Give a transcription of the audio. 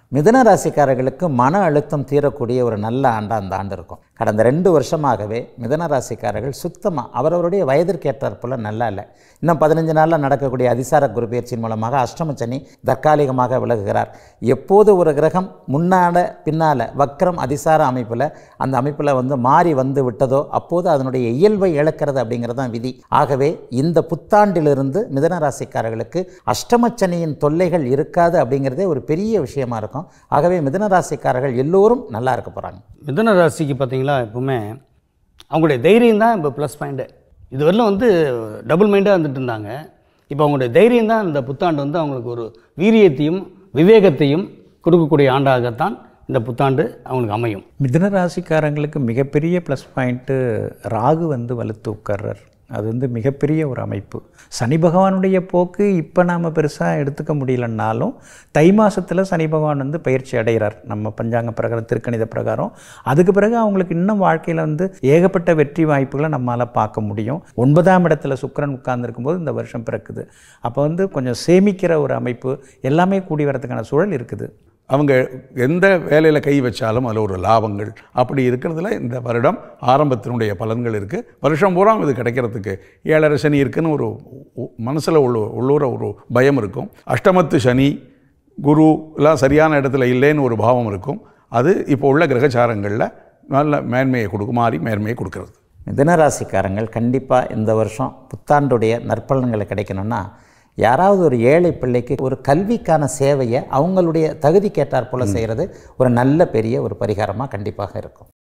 மிதுன ராசிக்காரர்களுக்கு மன அழுத்தம் தீரக்கூடிய ஒரு நல்ல ஆண்டாக அந்த ஆண்டு இருக்கும் கடந்த ரெண்டு வருஷமாகவே மிதுன ராசிக்காரர்கள் சுத்தமாக அவரவருடைய வயதிற்கேற்றாற்போல் நல்லா இல்லை இன்னும் பதினஞ்சு நாளில் நடக்கக்கூடிய அதிசார குரு பயிற்சியின் மூலமாக அஷ்டம சனி தற்காலிகமாக விலகுகிறார் எப்போது ஒரு கிரகம் முன்னால பின்னால் வக்ரம் அதிசார அமைப்பில் அந்த அமைப்பில் வந்து மாறி வந்து விட்டதோ அப்போது அதனுடைய இயல்பை இழக்கிறது அப்படிங்கிறது தான் விதி ஆகவே இந்த புத்தாண்டிலிருந்து மிதுன ராசிக்காரர்களுக்கு அஷ்டமச்சனியின் தொல்லைகள் இருக்காது அப்படிங்கிறதே ஒரு பெரிய விஷயமா இருக்கும் ஆகவே மிதுன ராசிக்காரர்கள் எல்லோரும் நல்லா இருக்க போகிறாங்க மிதுன ராசிக்கு பார்த்தீங்களா எப்பவுமே அவங்களுடைய தைரியம் தான் இப்போ ப்ளஸ் பாயிண்ட்டு இதுவரையிலும் வந்து டபுள் மைண்டாக இருந்துட்டு இருந்தாங்க இப்போ அவங்களுடைய தைரியம் தான் இந்த புத்தாண்டு வந்து அவங்களுக்கு ஒரு வீரியத்தையும் விவேகத்தையும் கொடுக்கக்கூடிய ஆண்டாகத்தான் இந்த புத்தாண்டு அவங்களுக்கு அமையும் மிதுன ராசிக்காரங்களுக்கு மிகப்பெரிய ப்ளஸ் பாயிண்ட்டு ராகு வந்து வலுத்து உட்கார்றார் அது வந்து மிகப்பெரிய ஒரு அமைப்பு சனி பகவானுடைய போக்கு இப்போ நாம் பெருசாக எடுத்துக்க முடியலன்னாலும் தை மாசத்துல சனி பகவான் வந்து பயிற்சி அடைகிறார் நம்ம பஞ்சாங்க பிரகாரம் திருக்கணித பிரகாரம் அதுக்கு பிறகு அவங்களுக்கு இன்னும் வாழ்க்கையில் வந்து ஏகப்பட்ட வெற்றி வாய்ப்புகளை நம்மளால் பார்க்க முடியும் ஒன்பதாம் இடத்துல சுக்கிரன் உட்கார்ந்துருக்கும் போது இந்த வருஷம் பிறக்குது அப்போ வந்து கொஞ்சம் சேமிக்கிற ஒரு அமைப்பு எல்லாமே கூடி வரதுக்கான சூழல் இருக்குது அவங்க எந்த வேலையில் கை வச்சாலும் அதில் ஒரு லாபங்கள் அப்படி இருக்கிறதுல இந்த வருடம் ஆரம்பத்தினுடைய பலன்கள் இருக்குது வருஷம் பூரா இது கிடைக்கிறதுக்கு ஏழரை சனி இருக்குன்னு ஒரு மனசில் உள்ள உள்ளூர ஒரு பயம் இருக்கும் அஷ்டமத்து சனி குரு எல்லாம் சரியான இடத்துல இல்லைன்னு ஒரு பாவம் இருக்கும் அது இப்போ உள்ள கிரகச்சாரங்களில் நல்ல மேன்மையை கொடுக்கும் மாறி மேன்மையை கொடுக்கறது மிதுன ராசிக்காரங்கள் கண்டிப்பாக இந்த வருஷம் புத்தாண்டுடைய நற்பலன்களை கிடைக்கணும்னா யாராவது ஒரு ஏழை பிள்ளைக்கு ஒரு கல்விக்கான சேவையை அவங்களுடைய தகுதிக்கேற்றாற் போல செய்கிறது ஒரு நல்ல பெரிய ஒரு பரிகாரமாக கண்டிப்பாக இருக்கும்